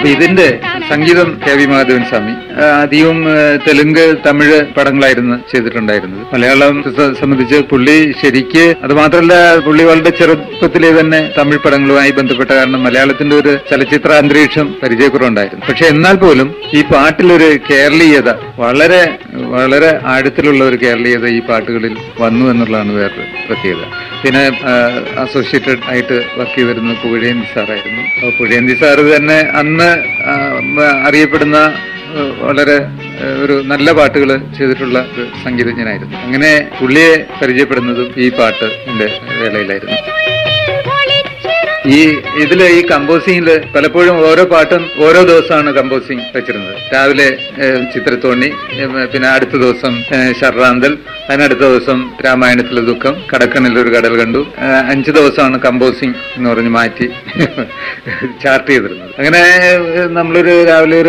അപ്പൊ ഇതിന്റെ സംഗീതം കെ വി മാധവൻ സ്വാമി ആ, അധികവും ആ, തെലുങ്ക് തമിഴ് പടങ്ങളായിരുന്നു ചെയ്തിട്ടുണ്ടായിരുന്നത് മലയാളം സ- സംബന്ധിച്ച് പുള്ളി ശരിക്ക് അത് മാത്രമല്ല പുള്ളി വളരെ ചെറുപ്പത്തിലെ തന്നെ തമിഴ് പടങ്ങളുമായി ബന്ധപ്പെട്ട കാരണം മലയാളത്തിന്റെ ഒരു ചലച്ചിത്ര അന്തരീക്ഷം പരിചയക്കുറവുണ്ടായിരുന്നു പക്ഷെ എന്നാൽ പോലും ഈ പാട്ടിലൊരു കേരളീയത വളരെ വളരെ ആഴത്തിലുള്ള ഒരു കേരളീയത ഈ പാട്ടുകളിൽ വന്നു എന്നുള്ളതാണ് വേറൊരു പ്രത്യേകത പിന്നെ അസോസിയേറ്റഡ് ആയിട്ട് വർക്ക് ചെയ്തിരുന്നത് പുഴേന്തി സാറായിരുന്നു അപ്പോൾ പുഴേന്തി സാറ് തന്നെ അന്ന് ആ, മ- അറിയപ്പെടുന്ന ആ, വളരെ ആ, ഒരു നല്ല പാട്ടുകൾ ചെയ്തിട്ടുള്ള ഒരു സംഗീതജ്ഞനായിരുന്നു അങ്ങനെ പുള്ളിയെ പരിചയപ്പെടുന്നതും ഈ പാട്ട് എന്റെ വേളയിലായിരുന്നു ഈ ഇതില് ഈ കമ്പോസിംഗില് പലപ്പോഴും ഓരോ പാട്ടും ഓരോ ദിവസമാണ് കമ്പോസിംഗ് വെച്ചിരുന്നത് രാവിലെ ഏഹ്, ചിത്രത്തോണി ഏഹ്, പിന്നെ അടുത്ത ദിവസം ഏഹ്, ശർറാന്തൽ അതിനടുത്ത ദിവസം രാമായണത്തിലെ ദുഃഖം കടക്കണിൽ ഒരു കടൽ കണ്ടു ഏഹ്, അഞ്ച് ദിവസമാണ് കമ്പോസിംഗ് എന്ന് പറഞ്ഞ് മാറ്റി ചാർട്ട് ചെയ്തിരുന്നത് അങ്ങനെ ഏഹ്, നമ്മളൊരു രാവിലെ ഒരു